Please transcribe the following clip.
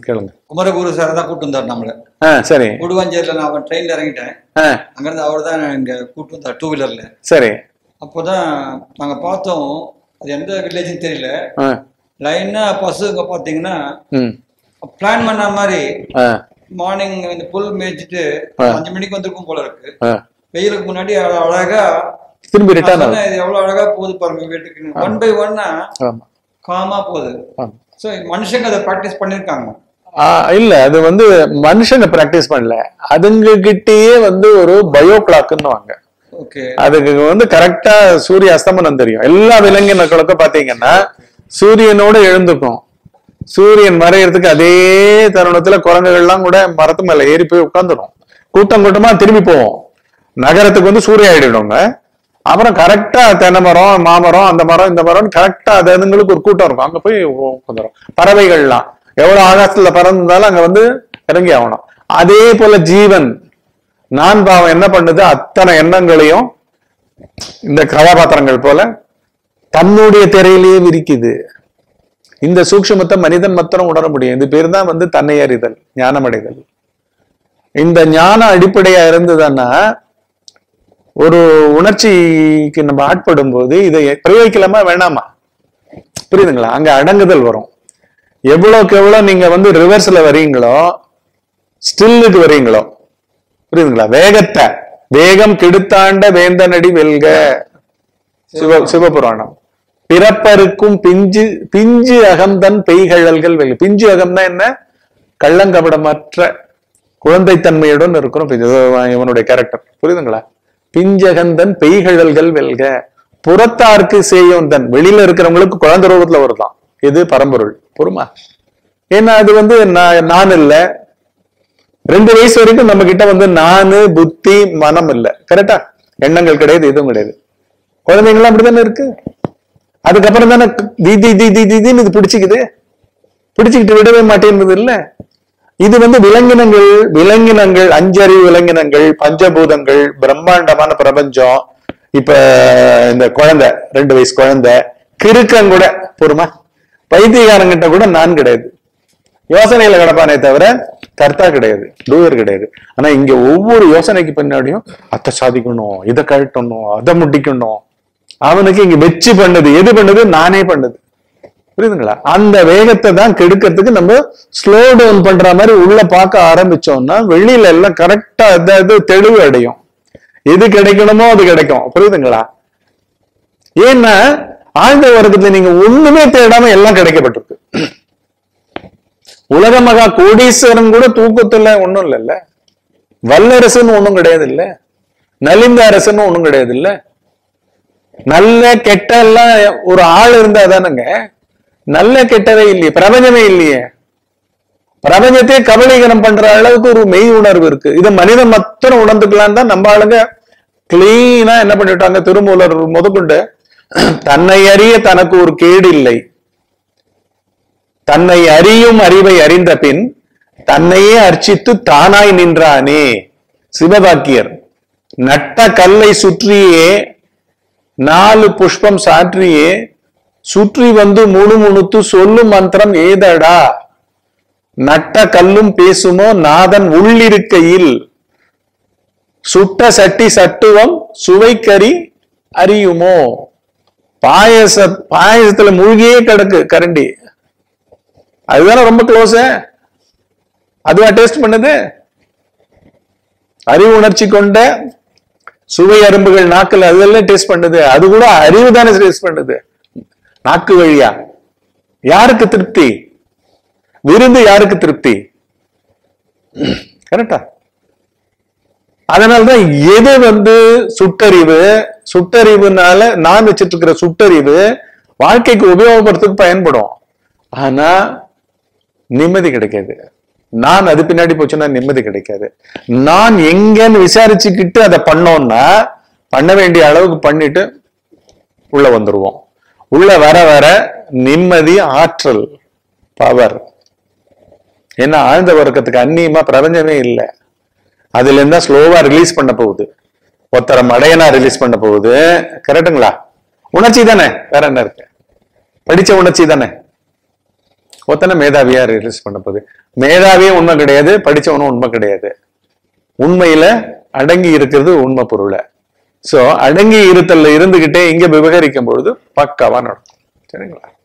கேளுங்க குமரகுரு சார் தான் கூட்டு வந்தார் நம்மள ஆ சரி குடுவாஞ்சேரியில் நான் அவன் ட்ரெயினில் இறங்கிட்டேன் ஆ அங்கேருந்து அவர் தான் இங்கே கூட்டு வந்தார் டூ வீலரில் சரி அப்போ தான் நாங்கள் பார்த்தோம் அது எந்த வில்லேஜ்னு தெரியல ஆ லைனாக பசுங்க பார்த்தீங்கன்னா ம் பிளான் பண்ண மாதிரி ஆ மார்னிங் இந்த புல் மேய்ச்சிட்டு ஆ. அஞ்சு மணிக்கு வந்திருக்கும் போல இருக்கு ஆ வெயிலுக்கு முன்னாடி அழ- அழகா திரும்பி நான் ரிட்டர்ன் சொன்னேன், இது எவ்வளவு அழகா போகுது பாருங்க வீட்டுக்கு ஒன் பை ஒன்னா ஆமா காமா போகுது ஆமா ஸோ மனுஷங்க அதை ப்ராக்டிஸ் பண்ணியிருக்காங்க ஆ, இல்ல அது வந்து மனுஷங்க பிராக்டிஸ் பண்ணல அதுங்க கிட்டயே வந்து ஒரு பயோ கிளாக்னு வாங்க ஓகே அதுக்கு வந்து கரெக்டா சூரிய அஸ்தமனம் தெரியும் எல்லா விலங்கினங்களுக்கும் பாத்தீங்கன்னா சூரியனோட எழுந்துக்கும் சூரியன் மறையறதுக்கு அதே தருணத்துல குரங்குகள்லாம் கூட மரத்து மேல ஏறி போய் உட்காந்துடும் கூட்டம் கூட்டமா திரும்பி போவோம் நகரத்துக்கு வந்து சூரிய ஆயிடுங்க அப்புறம் கரெக்டா தென்னை மரம் மாமரம் அந்த மரம் இந்த மரம் கரெக்டா அது அதுங்களுக்கு ஒரு கூட்டம் இருக்கும் அங்க போய் உட்காந்துரும் பறவைகள்லாம் எவ்வளவு ஆகாசத்துல பறந்திருந்தாலும் அங்க வந்து இறங்கி ஆகணும் அதே போல ஜீவன் நான் பாவம் என்ன பண்ணுது அத்தனை எண்ணங்களையும் இந்த கதாபாத்திரங்கள் போல தன்னுடைய திரையிலேயே விரிக்குது இந்த சூக்ஷ்மத்தை மனிதன் மாத்திரம் உணர முடியும் இது பேர் தான் வந்து தன்னை அறிதல் ஞானமடைதல் இந்த ஞானம் அடிப்படையா இருந்ததுன்னா ஒரு உணர்ச்சிக்கு நம்ம ஆட்படும் போது இதை பிரயோகிக்கலாமா வேணாமா புரியுதுங்களா அங்க அடங்குதல் வரும் எவ்வளவுக்கு எவ்வளவு நீங்க வந்து ரிவர்ஸ்ல வரீங்களோ ஸ்டில்லுக்கு வரீங்களோ புரியுதுங்களா வேகத்தை வேகம் கெடுத்தாண்ட வேந்தனடி வெல்க சிவ சிவபுராணம் பிறப்பருக்கும் பிஞ்சு பிஞ்சு அகம்தன் பெய்கழல்கள் வெல்க பிஞ்சு அகம்னா என்ன கள்ளங்கபடமற்ற குழந்தைத்தன்மையுடன் இருக்கிறோம் பிஞ்சு. இது இவனுடைய கேரக்டர் புரியுதுங்களா பிஞ்சகந்தன் பெய்கழல்கள் வெல்க புறத்தார்க்கு செய்யோந்தன் வெளியில இருக்கிறவங்களுக்கு குழந்தை ரூபத்துல வருதான் இது பரம்பொருள் பொறுமா ஏன்னா அது வந்து நான் நான் இல்ல ரெண்டு வயசு வரைக்கும் நம்ம கிட்ட வந்து நானு புத்தி மனம் இல்ல கரெக்டா எண்ணங்கள் கிடையாது எதுவும் கிடையாது குழந்தைங்களாம் அப்படித்தானே இருக்கு அதுக்கப்புறம் தானே தி தி தி தி தின்னு இது பிடிச்சிக்குது பிடிச்சுக்கிட்டு விடவே மாட்டேங்குது இல்ல இது வந்து விலங்கினங்கள் விலங்கினங்கள் அஞ்சறிவு விலங்கினங்கள் பஞ்சபூதங்கள் பிரம்மாண்டமான பிரபஞ்சம் இப்ப இந்த குழந்தை ரெண்டு வயசு குழந்தை கிறுக்கன் கூட பொறுமா பைத்தியகாரங்கிட்ட கூட நான் கிடையாது யோசனையில கிடப்பானே தவிர கர்த்தா கிடையாது டூயர் கிடையாது ஆனா இங்க ஒவ்வொரு யோசனைக்கு பின்னாடியும் அத்தை சாதிக்கணும் இதை கழட்டணும் அதை முடிக்கணும் அவனுக்கு இங்க வெச்சு பண்ணது எது பண்ணது நானே பண்ணது புரியுதுங்களா அந்த வேகத்தை தான் கெடுக்கிறதுக்கு நம்ம ஸ்லோ டவுன் பண்ற மாதிரி உள்ள பார்க்க ஆரம்பிச்சோம்னா வெளியில எல்லாம் கரெக்டா அதாவது தெளிவு அடையும் எது கிடைக்கணுமோ அது கிடைக்கும் புரியுதுங்களா ஏன்னா ஆழ்ந்த வர்க்கத்துல நீங்க ஒண்ணுமே தேடாம எல்லாம் கிடைக்கப்பட்டிருக்கு உலக மகா கோடீஸ்வரன் கூட தூக்கத்துல ஒண்ணும் இல்லைல்ல வல்லரசுன்னு ஒண்ணும் கிடையாது இல்ல நலிந்த அரசுன்னு ஒண்ணும் கிடையாது இல்ல நல்ல கெட்ட எல்லாம் ஒரு ஆள் இருந்தா தானங்க நல்ல கெட்டதே இல்லையே பிரபஞ்சமே இல்லையே பிரபஞ்சத்தையே கபலீகரம் பண்ற அளவுக்கு ஒரு மெய் உணர்வு இருக்கு இது மனிதன் மாத்திரம் உணர்ந்துக்கலாம் தான் நம்ம ஆளுங்க கிளீனா என்ன பண்ணிட்டாங்க திருமூலர் முதற்கொண்டு தன்னை அறிய தனக்கு ஒரு கேடு இல்லை தன்னை அறியும் அறிவை அறிந்த பின் தன்னையே அர்ச்சித்து தானாய் நின்றானே சிவபாக்கியர் நட்ட கல்லை சுற்றியே நாலு புஷ்பம் சாற்றியே சுற்றி வந்து முணுமுணுத்து சொல்லும் மந்திரம் ஏதடா நட்ட கல்லும் பேசுமோ நாதன் உள்ளிருக்கையில் சுட்ட சட்டி சட்டுவம் சுவைக்கறி அறியுமோ பாயச பாயசத்துல மூழ்கியே கிடக்கு கரண்டி அதுதானே ரொம்ப க்ளோஸ் அதுவா டேஸ்ட் பண்ணுது அறிவு உணர்ச்சி கொண்ட சுவை அரும்புகள் நாக்குல அதெல்லாம் டேஸ்ட் பண்ணுது அது கூட அறிவு தானே டேஸ்ட் பண்ணுது நாக்கு வழியா யாருக்கு திருப்தி விருந்து யாருக்கு திருப்தி கரெக்டா அதனாலதான் எது வந்து சுட்டறிவு சுட்டறிவுனால நான் வச்சிட்டு இருக்கிற சுட்டறிவு வாழ்க்கைக்கு உபயோகப்படுறதுக்கு பயன்படும் ஆனா நிம்மதி கிடைக்காது நான் அது பின்னாடி போச்சுன்னா நிம்மதி கிடைக்காது நான் எங்கன்னு விசாரிச்சுக்கிட்டு அதை பண்ணோம்னா பண்ண வேண்டிய அளவுக்கு பண்ணிட்டு உள்ள வந்துருவோம் உள்ள வர வர நிம்மதி ஆற்றல் பவர் ஏன்னா ஆழ்ந்த வர்க்கத்துக்கு அந்நியமா பிரபஞ்சமே இல்லை அதுல இருந்தா ஸ்லோவா ரிலீஸ் பண்ண போகுது ஒருத்தரை மடையனா ரிலீஸ் பண்ண போகுது கரெக்டுங்களா உணர்ச்சி தானே வேற என்ன இருக்கு படிச்ச உணர்ச்சி தானே ஒத்தனை மேதாவியா ரிலீஸ் பண்ண போகுது மேதாவியும் உண்மை கிடையாது படிச்சவனும் உண்மை கிடையாது உண்மையில அடங்கி இருக்கிறது உண்மை பொருளை சோ அடங்கி இருத்தல்ல இருந்துகிட்டே இங்க விவகரிக்கும் பொழுது பக்காவா நடக்கும் சரிங்களா